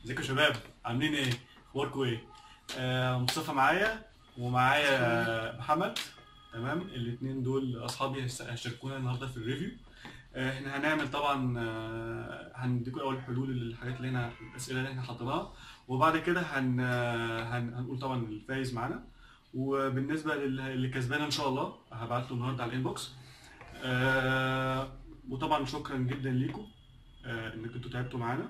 ازيكم يا شباب عاملين ايه اخباركم ايه آه مصطفى معايا ومعايا محمد تمام الاثنين دول اصحابي هيس- هيشاركونا النهارده في الريفيو آه احنا هنعمل طبعا آه هنديكم اول حلول للحاجات اللي احنا الاسئله اللي احنا حاطينها وبعد كده هن آه، هن هنقول طبعا الفايز معانا وبالنسبه لل- اللي كسبان ان شاء الله هبعت له النهارده على الانبوكس آه وطبعا شكرا جدا ليكم آه انكم انتوا تعبتوا معانا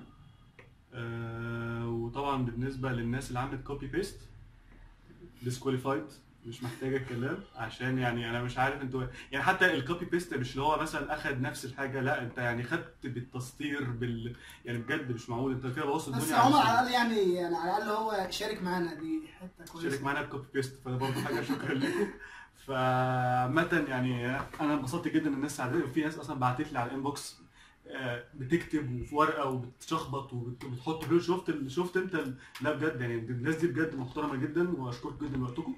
آه وطبعا بالنسبه للناس اللي عملت كوبي بيست ديسكواليفايد مش محتاجه الكلام عشان يعني انا مش عارف انتوا يعني حتى الكوبي بيست مش اللي هو مثلا اخد نفس الحاجه لا انت يعني خدت بالتسطير بال يعني بجد مش معقول انت كده بوظت بس الدنيا عمر على على الاقل يعني يعني على الاقل هو شارك معانا دي حته كويسه شارك معانا بكوبي بيست فده برضه حاجه شكرا لكم فعامة يعني انا انبسطت جدا ان الناس ساعدتني وفي ناس اصلا بعتت لي على الانبوكس آه، بتكتب وفي ورقه وبتشخبط وبت- وبتحط فيه شفت ال- شفت انت ال- لا بجد يعني الناس دي بجد محترمه جدا واشكركم جدا لوقتكم.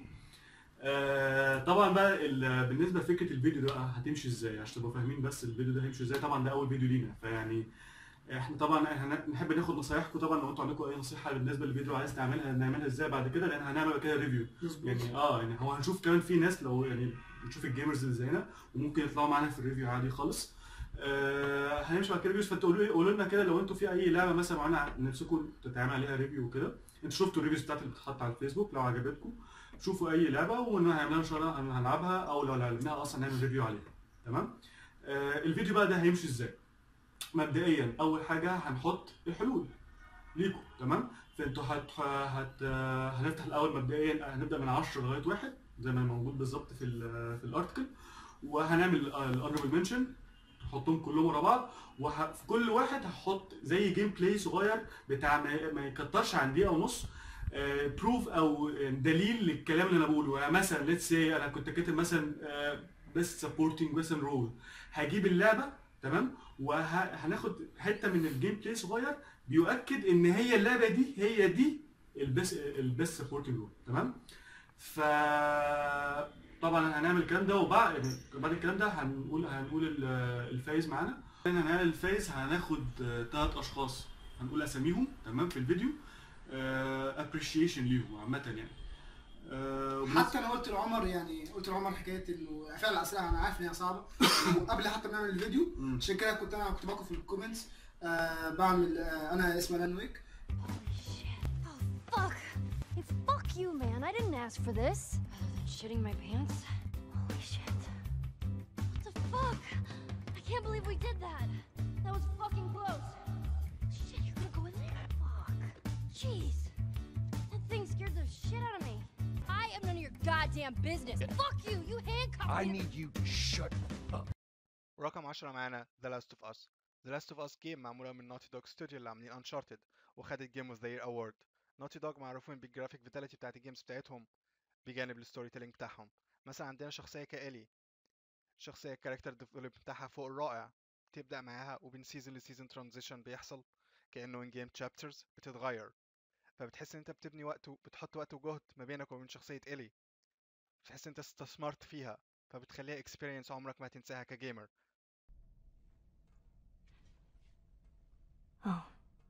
آه، طبعا بقى ال- بالنسبه لفكره الفيديو ده هتمشي ازاي عشان تبقوا فاهمين بس الفيديو ده هيمشي ازاي طبعا ده اول فيديو لينا فيعني احنا طبعا احنا نحب ناخد نصايحكم طبعا لو انتوا عندكم اي نصيحه بالنسبه للفيديو عايز تعملها نعملها ازاي بعد كده لان هنعمل كده ريفيو مظبوط يعني اه يعني هو هنشوف كمان في ناس لو يعني نشوف الجيمرز اللي زينا وممكن يطلعوا معانا في الريفيو عادي خالص آه هنمشي بعد كده ريفيوز فانتوا قولوا لي قولوا لنا كده لو انتوا في اي لعبه مثلا معينه نفسكم تتعمل عليها ريفيو وكده انتوا شفتوا الريفيوز بتاعت اللي بتتحط على الفيسبوك لو عجبتكم شوفوا اي لعبه وهنعملها ان شاء الله هن- هنلعبها او لو لعبناها اصلا نعمل ريفيو عليها تمام آه الفيديو بقى ده هيمشي ازاي مبدئيا اول حاجه هنحط الحلول ليكم تمام فانتوا هت... هت... هنفتح الاول مبدئيا هنبدا من 10 لغايه واحد زي ما موجود بالظبط في ال في الارتكل وهنعمل الانربل منشن نحطهم كلهم ورا بعض وفي كل واحد هحط زي جيم بلاي صغير بتاع ما, ما يكترش عن دقيقه ونص بروف او دليل للكلام اللي انا بقوله يعني مثلا ليتس سي انا كنت كاتب مثلا بيست سبورتنج مثلا رول هجيب اللعبه تمام وهناخد حته من الجيم بلاي صغير بيؤكد ان هي اللعبه دي هي دي البيست البيست سبورتنج رول تمام ف طبعا هنعمل الكلام ده وبعد بعد الكلام ده هنقول هنقول ال- الفايز معانا هنعمل الفايز هناخد ثلاث اشخاص هنقول اساميهم تمام في الفيديو ابريشيشن ليهم عامه يعني آه، وبس- حتى انا قلت لعمر يعني قلت لعمر حكايه انه فعلا الاسئله انا عارف ان هي صعبه وقبل حتى ما نعمل الفيديو مم. عشان كده كنت انا كنت بكتب في الكومنتس آه بعمل آه انا اسمي لانويك Oh, fuck. Hey, fuck you, man. I didn't ask for this. Other than shitting my pants. Holy shit. What the fuck? I can't believe we did that. That was fucking close. Shit, you're gonna go in there? Fuck. Jeez. That thing scared the shit out of me. I am none of your goddamn business. Fuck you. You handcuffed I me. need you to shut up. ورقم 10 معانا The Last of Us The Last of Us جيم معمولة من نوتي دوج ستوديو اللي عاملين Uncharted وخدت جيم اوف ذا يير اوورد نوتي دوج معروفين بالجرافيك فيتاليتي بتاعت الجيمز بتاعتهم بجانب الستوري تيلينج بتاعهم مثلا عندنا شخصية كالي شخصية الكاركتر ديفلوب بتاعها فوق الرائع تبدأ معاها وبين سيزون لسيزون ترانزيشن بيحصل كأنه ان جيم تشابترز بتتغير فبتحس ان انت بتبني وقت و- بتحط وقت وجهد ما بينك وبين شخصية إلي بتحس ان انت استثمرت فيها فبتخليها اكسبيرينس عمرك ما هتنساها كجيمر Oh.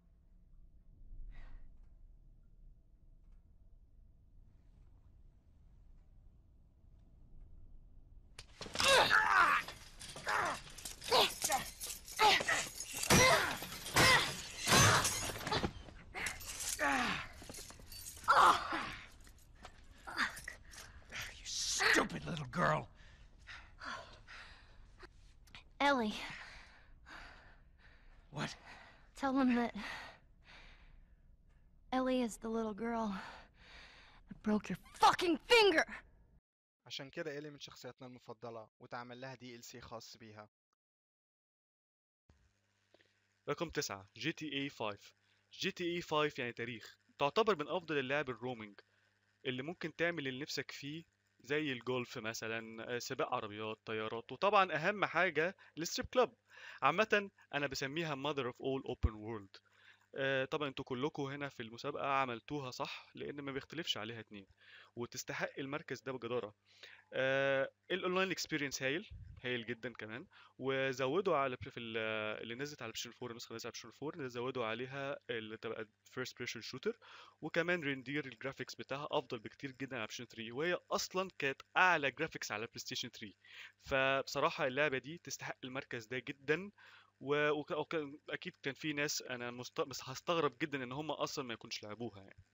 You stupid little girl. Ellie, What? tell him that Ellie is the little girl that broke your fucking finger. عشان كده إلي من شخصياتنا المفضلة وتعمل لها دي ال سي خاص بيها رقم 9 جي تي اي 5 جي تي اي 5 يعني تاريخ تعتبر من افضل اللعب الرومينج اللي ممكن تعمل اللي نفسك فيه زي الجولف مثلا آه، سباق عربيات طيارات وطبعا اهم حاجه الستريب كلاب عامه انا بسميها mother of all open world آه، طبعا انتوا كلكم هنا في المسابقة عملتوها صح لان ما بيختلفش عليها اتنين وتستحق المركز ده بجدارة آه، الاونلاين اكسبيرينس هايل هايل جدا كمان وزودوا على في ال- اللي نزلت على بلايستيشن 4 النسخه اللي نزلت على بلايستيشن 4 زودوا عليها اللي تبقى فيرست بيرسون شوتر وكمان ريندير الجرافيكس بتاعها افضل بكتير جدا على بلايستيشن 3 وهي اصلا كانت اعلى جرافيكس على بلاي ستيشن 3 فبصراحه اللعبه دي تستحق المركز ده جدا و- وك- وكان اكيد كان في ناس انا مست... بس هستغرب جدا ان هم اصلا ما يكونش لعبوها يعني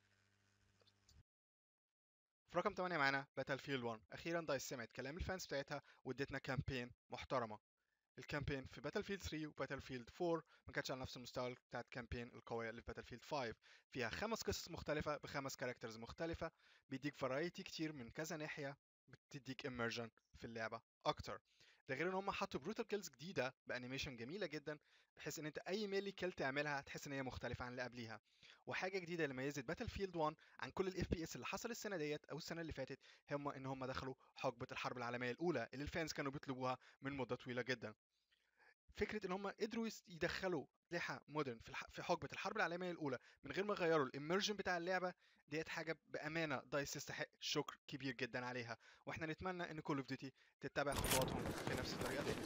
في رقم 8 معانا باتل فيلد 1 اخيرا دايس سمعت كلام الفانز بتاعتها وادتنا كامبين محترمه الكامبين في باتل فيلد 3 وباتل فيلد 4 ما كانتش على نفس المستوى بتاعت كامبين القويه اللي في باتل فيلد 5 فيها خمس قصص مختلفه بخمس كاركترز مختلفه بيديك فرايتي كتير من كذا ناحيه بتديك immersion في اللعبه اكتر ده غير ان هم حطوا بروتال كيلز جديده بانيميشن جميله جدا بحيث ان انت اي ميلي كيل تعملها هتحس ان هي مختلفه عن اللي قبليها وحاجه جديده اللي ميزت باتل فيلد 1 عن كل الاف بي اس اللي حصل السنه ديت او السنه اللي فاتت هم ان هم دخلوا حقبه الحرب العالميه الاولى اللي الفانز كانوا بيطلبوها من مده طويله جدا فكره ان هم قدروا يس- يدخلوا اسلحه مودرن في الح- في حقبه الحرب العالميه الاولى من غير ما يغيروا الاميرجن بتاع اللعبه ديت حاجه بامانه دايس تستحق شكر كبير جدا عليها واحنا نتمنى ان كول اوف ديوتي تتبع خطواتهم في نفس الطريقه دي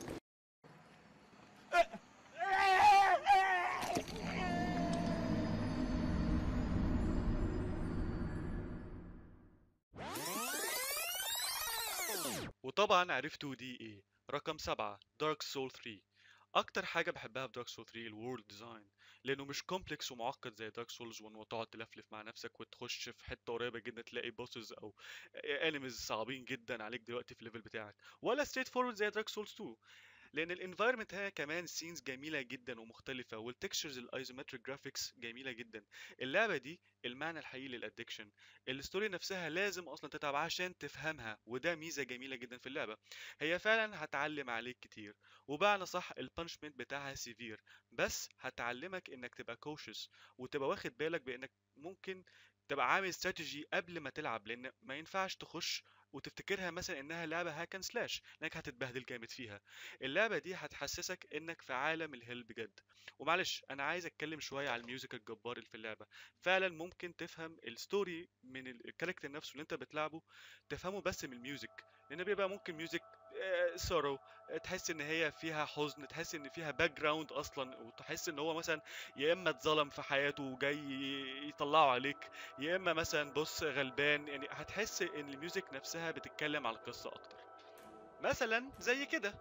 وطبعا عرفتوا دي ايه رقم سبعة دارك سول 3 اكتر حاجه بحبها في دارك سول 3 الورلد ديزاين لانه مش كومبلكس ومعقد زي دارك سولز 1 وتقعد تلفلف مع نفسك وتخش في حته قريبه جدا تلاقي بوسز او انيميز صعبين جدا عليك دلوقتي في الليفل بتاعك ولا ستريت فورورد زي دارك سولز 2 لان الانفايرمنت هنا كمان سينز جميله جدا ومختلفه والتكشرز الايزومتريك جرافيكس جميله جدا اللعبه دي المعنى الحقيقي للادكشن الستوري نفسها لازم اصلا تتعب عشان تفهمها وده ميزه جميله جدا في اللعبه هي فعلا هتعلم عليك كتير وبمعنى صح البانشمنت بتاعها سيفير بس هتعلمك انك تبقى كوشس وتبقى واخد بالك بانك ممكن تبقى عامل استراتيجي قبل ما تلعب لان ما ينفعش تخش وتفتكرها مثلا انها لعبه هاكن سلاش انك هتتبهدل جامد فيها اللعبه دي هتحسسك انك في عالم الهيل بجد ومعلش انا عايز اتكلم شويه على الميوزك الجبار اللي في اللعبه فعلا ممكن تفهم الستوري من ال- الكاركتر نفسه اللي انت بتلعبه تفهمه بس من الميوزك لان بيبقى ممكن ميوزك سورو تحس ان هي فيها حزن تحس ان فيها باك جراوند اصلا وتحس ان هو مثلا يا اما اتظلم في حياته وجاي يطلعوا عليك يا اما مثلا بص غلبان يعني هتحس ان الميوزك نفسها بتتكلم على القصه اكتر مثلا زي كده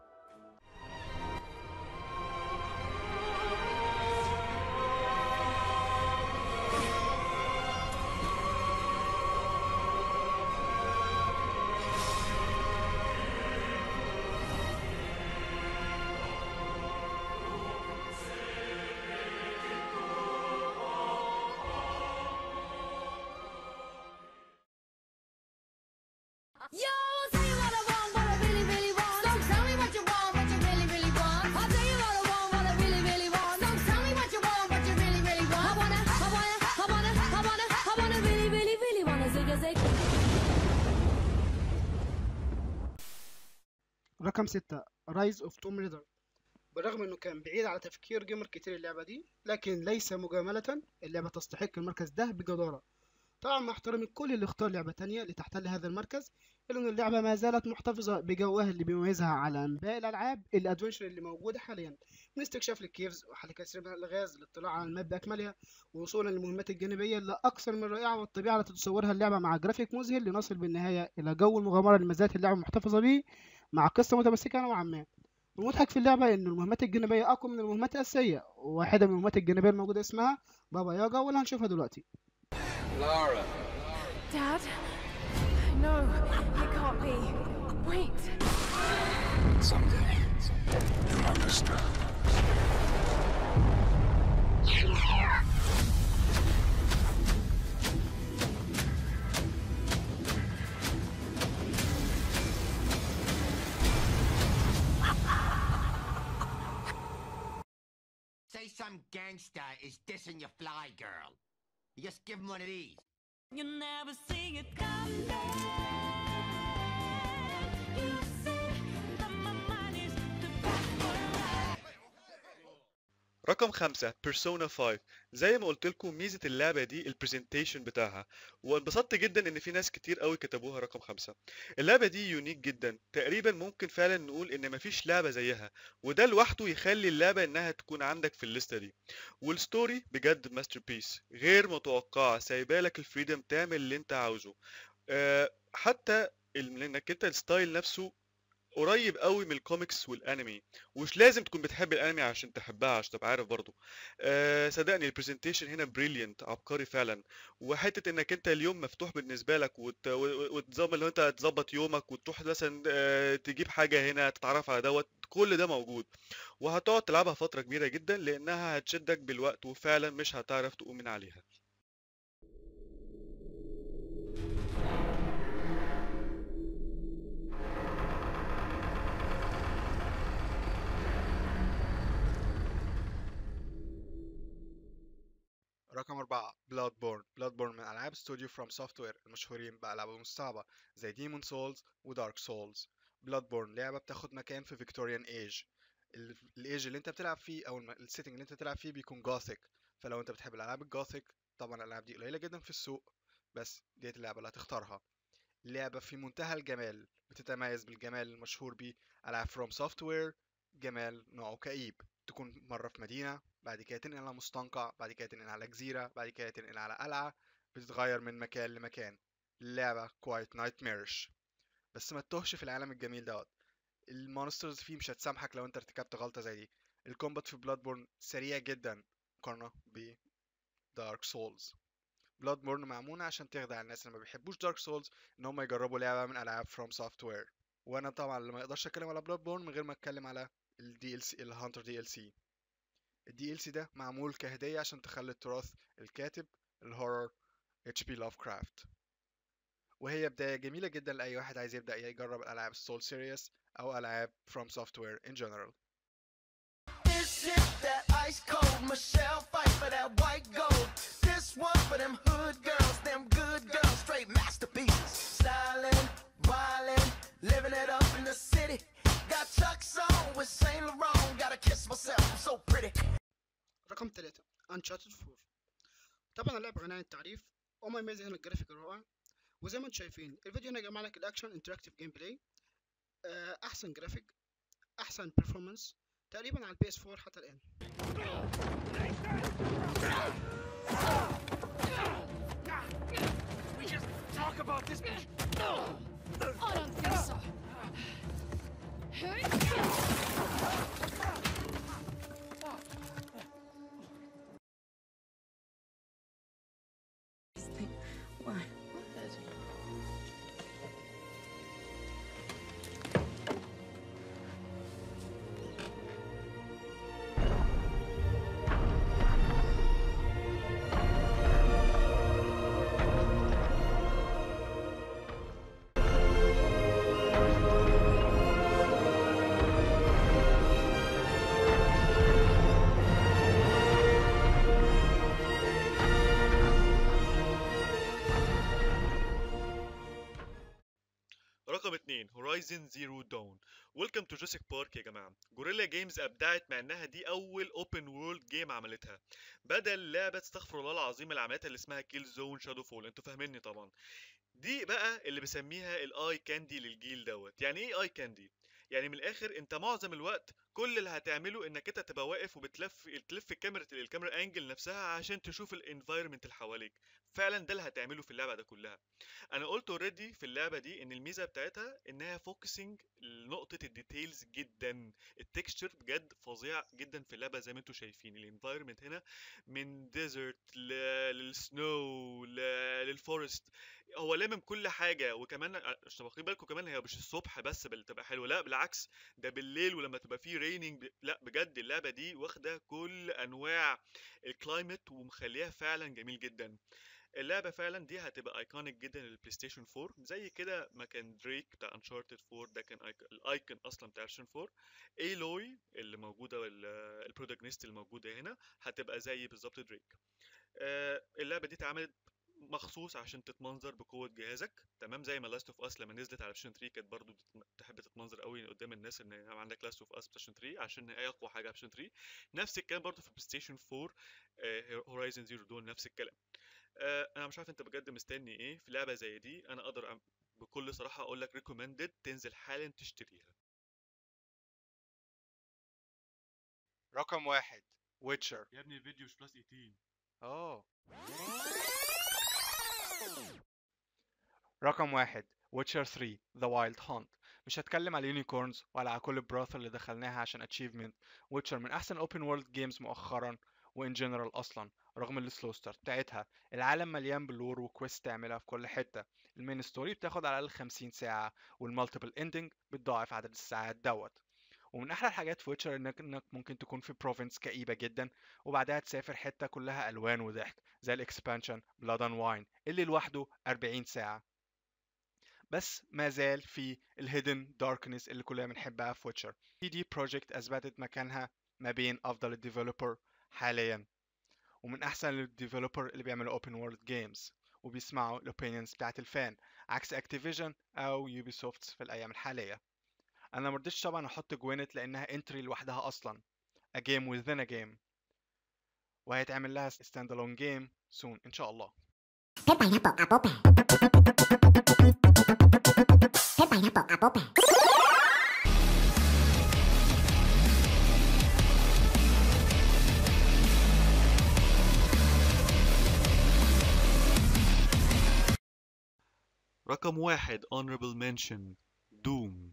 Yo, I'll tell you what I want, what I really, really want. So tell me what you want, what you really, really want. I'll tell you what I want, what I really, really want. So tell me what you want, what you really, really want. I wanna, I wanna, I wanna, I wanna, I wanna really, really, really wanna zig a zig. رقم ستة رايز اوف توم ريدر بالرغم انه كان بعيد على تفكير جيمر كتير اللعبة دي لكن ليس مجاملة اللعبة تستحق المركز ده بجدارة طبعا مع احترامي كل اللي اختار لعبة تانية لتحتل هذا المركز إلا ان اللعبة ما زالت محتفظة بجوها اللي بيميزها على باقي الالعاب الادفنشر اللي موجودة حاليا من استكشاف للكيفز وحل كثير من الالغاز للاطلاع على الماب باكملها ووصولا للمهمات الجانبية اللي اكثر من رائعة والطبيعة التي تصورها اللعبة مع جرافيك مذهل لنصل بالنهاية الى جو المغامرة اللي ما زالت اللعبة محتفظة به مع قصة متمسكة نوعا ما المضحك في اللعبة إن المهمات الجانبية أقوى من المهمات الأساسية وواحدة من المهمات الجانبية الموجودة اسمها بابا ياجا واللي هنشوفها دلوقتي Dad? No, it can't be. Wait. Someday, you'll understand. Say some gangster is dissing your fly girl. You just give him one of these. You never see it coming. You say that my mind is too backward. رقم خمسة بيرسونا 5 زي ما قلت لكم ميزة اللعبة دي البرزنتيشن بتاعها وانبسطت جدا ان في ناس كتير قوي كتبوها رقم خمسة اللعبة دي يونيك جدا تقريبا ممكن فعلا نقول ان مفيش لعبة زيها وده لوحده يخلي اللعبة انها تكون عندك في الليستة دي والستوري بجد ماستر بيس غير متوقعة سايبالك الفريدم تعمل اللي انت عاوزه أه حتى ال- انك انت الستايل نفسه قريب قوي من الكوميكس والانمي ومش لازم تكون بتحب الانمي عشان تحبها عشان تبقى عارف برضو أه صدقني البرزنتيشن هنا بريليانت عبقري فعلا وحته انك انت اليوم مفتوح بالنسبه لك وت... و- وتظبط لو انت تظبط يومك وتروح مثلا أه تجيب حاجه هنا تتعرف على دوت كل ده موجود وهتقعد تلعبها فتره كبيره جدا لانها هتشدك بالوقت وفعلا مش هتعرف تقوم من عليها رقم أربعة بلاد بورن بلاد بورن من ألعاب استوديو فروم سوفت وير المشهورين بألعابهم الصعبة زي ديمون سولز ودارك سولز بلاد بورن لعبة بتاخد مكان في فيكتوريان ايج الايج اللي انت بتلعب فيه او السيتنج اللي انت بتلعب فيه بيكون جوثيك فلو انت بتحب الالعاب الجوثيك طبعا الالعاب دي قليله جدا في السوق بس ديت اللعبه اللي هتختارها لعبه في منتهى الجمال بتتميز بالجمال المشهور بيه العاب فروم سوفت وير جمال نوعه كئيب تكون مره في مدينه بعد كده تنقل على مستنقع بعد كده تنقل على جزيره بعد كده تنقل على قلعه بتتغير من مكان لمكان اللعبه كوايت نايت ميرش بس ما تتوهش في العالم الجميل دوت المونسترز فيه مش هتسامحك لو انت ارتكبت غلطة زي دي الكومبات في بلاد بورن سريع جدا مقارنة ب دارك سولز بلاد بورن معمولة عشان تخدع الناس اللي ما بيحبوش دارك سولز ان هم يجربوا لعبة من العاب فروم سوفت وير وانا طبعا اللي ما يقدرش اتكلم على بلاد بورن من غير ما اتكلم على الدي ال سي الهانتر دي ال سي الدي ال سي ده معمول كهدية عشان تخلي التراث الكاتب الهورر اتش بي لاف كرافت وهي بداية جميلة جدا لأي واحد عايز يبدأ يجرب الألعاب السول سيريس أو ألعاب from software in general This is that ice cold Michelle fight for that white gold. This one for them hood girls, them good girls, straight masterpieces. Stylin', wildin', living it up in the city. Got Chuck's on with Saint Laurent. Gotta kiss myself, I'm so pretty. رقم ثلاثة Uncharted 4 طبعا اللعبة غنية عن التعريف وما يميز هنا الجرافيك الرائع وزي ما انتم شايفين الفيديو هنا جمع لك الاكشن انتراكتيف جيم بلاي احسن جرافيك احسن performance تقريبا على البي اس 4 حتى الان We just talk about this. I don't think so. Why? رقم اتنين هورايزن زيرو دون ويلكم تو جوراسيك بارك يا جماعه جوريلا جيمز ابدعت مع انها دي اول اوبن وورلد جيم عملتها بدل لعبه استغفر الله العظيم اللي عملتها اللي اسمها كيل زون شادو فول انتوا فاهميني طبعا دي بقى اللي بسميها الاي كاندي للجيل دوت يعني ايه اي كاندي يعني من الاخر انت معظم الوقت كل اللي هتعمله انك انت تبقى واقف وبتلف تلف الكاميرا الكاميرا انجل نفسها عشان تشوف الانفايرمنت اللي حواليك فعلا ده اللي هتعمله في اللعبه ده كلها انا قلت اوريدي في اللعبه دي ان الميزه بتاعتها انها فوكسنج لنقطه الديتيلز جدا التكستشر بجد فظيع جدا في اللعبه زي ما انتم شايفين الانفايرمنت هنا من ديزرت للسنو للفورست هو لامم كل حاجه وكمان عشان واخدين بالكم كمان هي مش الصبح بس اللي تبقى حلوه لا بالعكس ده بالليل ولما تبقى فيه ريننج لا بجد اللعبه دي واخده كل انواع الكلايمت ومخليها فعلا جميل جدا اللعبه فعلا دي هتبقى ايكونيك جدا للبلاي ستيشن 4 زي كده ما كان دريك بتاع انشارتد 4 ده كان آيك- الايكون اصلا بتاع البلاي 4 ايلوي اللي موجوده البروتاجونست اللي موجوده هنا هتبقى زي بالظبط دريك آه، اللعبه دي اتعملت مخصوص عشان تتمنظر بقوه جهازك تمام زي ما لاست اوف اس لما نزلت على بلاي 3 كانت برضو تت- تحب تتمنظر قوي قدام الناس ان عندك لاست اوف اس بلايستيشن 3 عشان هي اقوى حاجه بلايستيشن 3 نفس الكلام برضو في بلاي ستيشن 4 هورايزن زيرو دون نفس الكلام آه، انا مش عارف انت بجد مستني ايه في لعبه زي دي انا اقدر أم- بكل صراحه اقول لك ريكومندد تنزل حالا تشتريها رقم واحد ويتشر يا ابني الفيديو مش بلس 18 اه رقم واحد ويتشر 3 ذا وايلد هانت مش هتكلم على اليونيكورنز ولا على كل البراث اللي دخلناها عشان اتشيفمنت ويتشر من احسن اوبن وورلد جيمز مؤخرا وان جنرال اصلا رغم السلو ستارت بتاعتها العالم مليان بلور وكويست تعملها في كل حته المين ستوري بتاخد على الاقل 50 ساعه والمالتيبل اندنج بتضاعف عدد الساعات دوت ومن احلى الحاجات في ويتشر انك انك ممكن تكون في بروفنس كئيبه جدا وبعدها تسافر حته كلها الوان وضحك زي الاكسبانشن بلاد اند واين اللي لوحده 40 ساعه بس ما زال في الهيدن داركنس اللي كلنا بنحبها في ويتشر سي دي بروجكت اثبتت مكانها ما بين افضل الديفلوبر حاليا ومن احسن الديفلوبر اللي بيعملوا اوبن وورلد جيمز وبيسمعوا الاوبينيونز بتاعت الفان عكس اكتيفيجن او يوبي سوفت في الايام الحاليه انا مرضتش طبعا احط جوينت لانها انتري لوحدها اصلا a game within a game وهيتعمل لها stand alone game soon ان شاء الله رقم واحد honorable mention دوم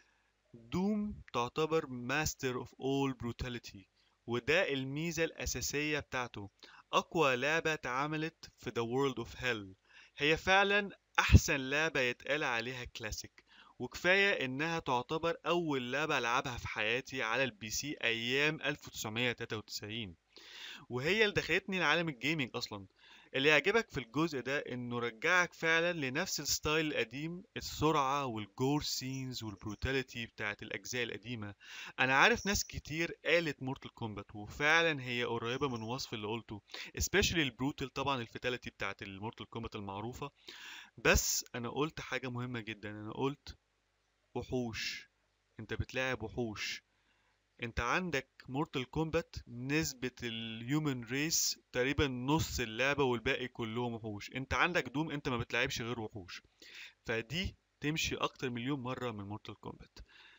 دوم تعتبر master of all brutality وده الميزة الأساسية بتاعته أقوى لعبة اتعملت في the world of hell هي فعلا أحسن لعبة يتقال عليها كلاسيك وكفاية إنها تعتبر أول لعبة ألعبها في حياتي على البي سي أيام 1993 وهي اللي دخلتني لعالم الجيمنج أصلا اللي يعجبك في الجزء ده انه رجعك فعلا لنفس الستايل القديم السرعة والجور سينز والبروتاليتي بتاعت الاجزاء القديمة انا عارف ناس كتير قالت مورتال كومبات وفعلا هي قريبة من وصف اللي قلته especially البروتال طبعا الفيتاليتي بتاعت المورتال كومبات المعروفة بس انا قلت حاجة مهمة جدا انا قلت وحوش انت بتلاعب وحوش انت عندك مورتال كومبات نسبة الهيومن ريس تقريبا نص اللعبة والباقي كلهم وحوش انت عندك دوم انت ما بتلعبش غير وحوش فدي تمشي اكتر مليون مرة من مورتال كومبات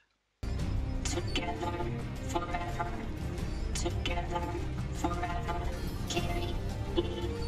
Together forever. Together forever. Carry me.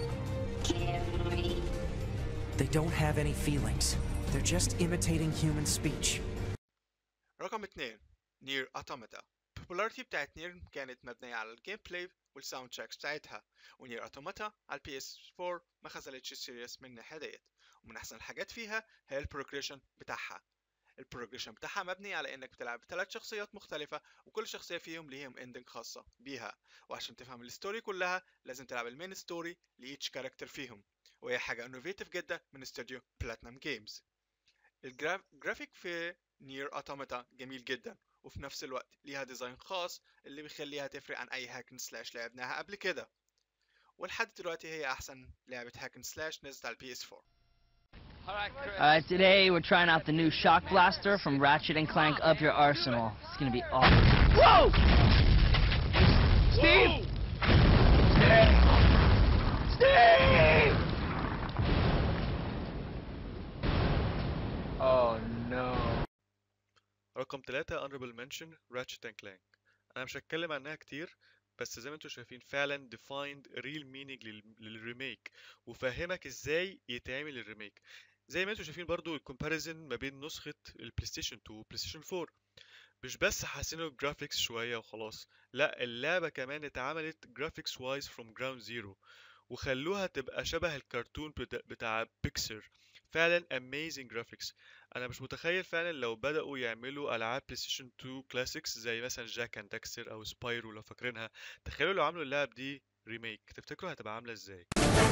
Carry. They don't have any feelings. They're just imitating human speech. رقم اتنين نير اوتوماتا البوبولاريتي بتاعت نير كانت مبنية على الجيم بلاي والساوند تراكس بتاعتها ونير اوتوماتا على البي اس 4 ما خذلتش سيريس من الناحية ديت ومن احسن الحاجات فيها هي البروجريشن بتاعها البروجريشن بتاعها مبني على انك بتلعب بثلاث شخصيات مختلفة وكل شخصية فيهم ليهم اندنج خاصة بيها وعشان تفهم الستوري كلها لازم تلعب المين ستوري لإيتش كاركتر فيهم وهي حاجة انوفيتيف جدا من استوديو بلاتنم جيمز الجرافيك في نير اوتوماتا جميل جدا وفي نفس الوقت ليها ديزاين خاص اللي بيخليها تفرق عن اي هاكن سلاش لعبناها قبل كده ولحد دلوقتي هي احسن لعبة هاكن سلاش نزلت على البي اس 4 Uh, today we're trying out the new Shock Blaster from Ratchet and Clank Up Your Arsenal. It's gonna be awesome. Whoa! Steve! Steve! Steve! Oh no. رقم ثلاثة honorable mention Ratchet and Clank أنا مش هتكلم عنها كتير بس زي ما انتوا شايفين فعلا defined real meaning لل- للريميك وفهمك ازاي يتعمل الريميك زي ما انتوا شايفين برضو الكومباريزن ما بين نسخة البلاي ستيشن 2 والبلاي ستيشن 4 مش بس حسنوا الجرافيكس شوية وخلاص لا اللعبة كمان اتعملت جرافيكس وايز فروم جراوند زيرو وخلوها تبقى شبه الكرتون بتا- بتاع بيكسر فعلا amazing graphics انا مش متخيل فعلا لو بدأوا يعملوا العاب بلاي ستيشن 2 كلاسيكس زي مثلا جاك اند داكستر او سبايرو لو فاكرينها تخيلوا لو عملوا اللعب دي ريميك تفتكروا هتبقى عاملة ازاي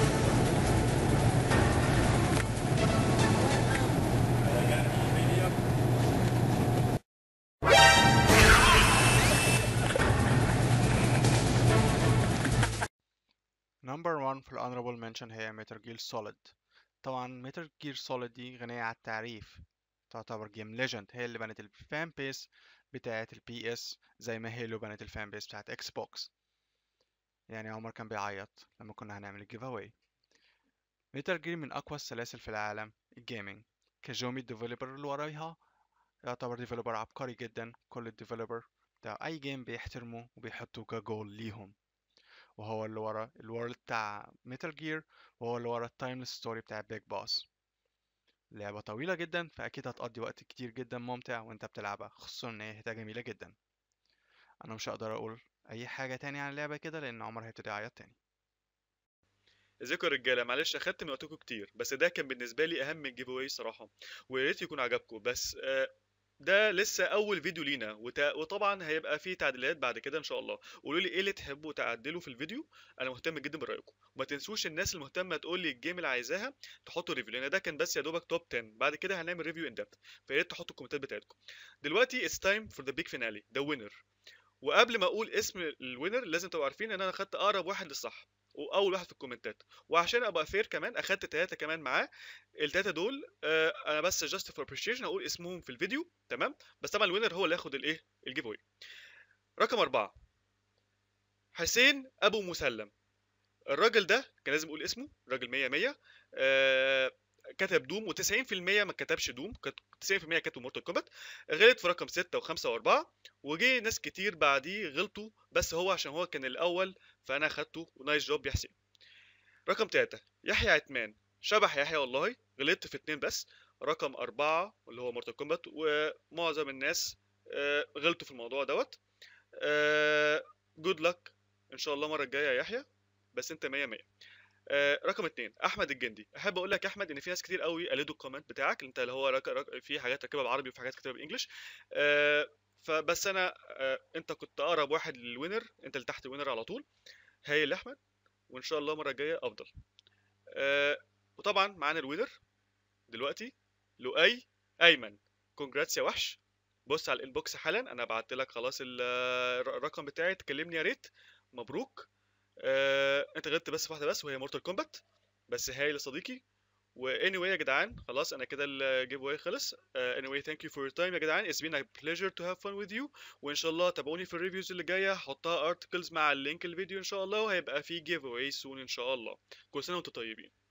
نمبر 1 في الانربل منشن هي ميتال جير سوليد طبعا ميتال جير سوليد دي غنية عن التعريف تعتبر جيم ليجند هي اللي بنت الفان بيس بتاعة البي اس زي ما هيلو بنت الفان بيس بتاعة اكس بوكس يعني عمر كان بيعيط لما كنا هنعمل الجيف اواي ميتال جير من اقوى السلاسل في العالم الجيمنج كجومي الديفلوبر اللي وراها يعتبر ديفلوبر عبقري جدا كل الديفلوبر بتاع اي جيم بيحترموا وبيحطوا كجول ليهم وهو اللي ورا الورلد بتاع ميتال جير وهو اللي ورا التايمليس ستوري بتاع بيج باس لعبة طويلة جدا فأكيد هتقضي وقت كتير جدا ممتع وانت بتلعبها خصوصا ان هي هتبقى جميلة جدا انا مش هقدر اقول اي حاجة تاني عن اللعبة كده لان عمر هيبتدي يعيط تاني ازيكم يا رجاله معلش اخدت من وقتكم كتير بس ده كان بالنسبه لي اهم الجيف اواي صراحه ويا ريت يكون عجبكم بس آه، ده لسه اول فيديو لينا وت... وطبعا هيبقى فيه تعديلات بعد كده ان شاء الله قولوا لي ايه اللي تحبوا تعدلوا في الفيديو انا مهتم جدا برايكم وما تنسوش الناس المهتمه تقول لي الجيم اللي عايزاها تحطوا ريفيو لان ده كان بس يا دوبك توب 10 بعد كده هنعمل ريفيو ان ديبث فيا ريت تحطوا الكومنتات بتاعتكم دلوقتي اتس تايم فور ذا بيج فينالي ذا وينر وقبل ما اقول اسم الوينر لازم تبقوا عارفين ان انا خدت اقرب واحد للصح واول واحد في الكومنتات وعشان ابقى فير كمان اخدت ثلاثه كمان معاه الثلاثه دول آه انا بس جاست فور ابريشيشن هقول اسمهم في الفيديو تمام بس طبعا الوينر هو اللي ياخد الايه الجيف اواي رقم أربعة حسين أبو مسلم الراجل ده كان لازم أقول اسمه راجل 100 100 آه كتب دوم و90% ما كتبش دوم كت- 90% كتبوا مورتال كومبات غلط في رقم 6 و5 و4 وجي ناس كتير بعديه غلطوا بس هو عشان هو كان الأول فأنا أخدته ونايس جوب يا حسين رقم 3 يحيى عتمان شبح يحيى والله غلطت في اتنين بس رقم أربعة اللي هو مورتال كومبات ومعظم الناس آه، غلطوا في الموضوع دوت جود لك ان شاء الله المره الجايه يا يحيى بس انت 100 100 آه، رقم اتنين احمد الجندي احب اقول لك يا احمد ان في ناس كتير قوي قلدوا الكومنت بتاعك انت اللي هو رك... رك... في حاجات كاتبها بالعربي وفي حاجات كاتبها بالانجلش آه، فبس انا آه، انت كنت اقرب واحد للوينر انت اللي تحت الوينر على طول هايل يا احمد وان شاء الله المره الجايه افضل آه، وطبعا معانا الوينر دلوقتي لؤي ايمن كونجراتس يا وحش بص على الانبوكس حالا انا بعت لك خلاص ال- الرقم بتاعي تكلمني يا ريت مبروك آه، انت غلطت بس في واحده بس وهي مورتال كومبات بس هايل يا صديقي و anyway يا جدعان خلاص انا كده الجيف اواي خلص uh, anyway thank you for your time يا جدعان it's been a pleasure to have fun with you وان شاء الله تابعوني في الريفيوز اللي جايه هحطها articles مع اللينك الفيديو ان شاء الله وهيبقى في جيف اواي soon ان شاء الله كل سنه وانتم طيبين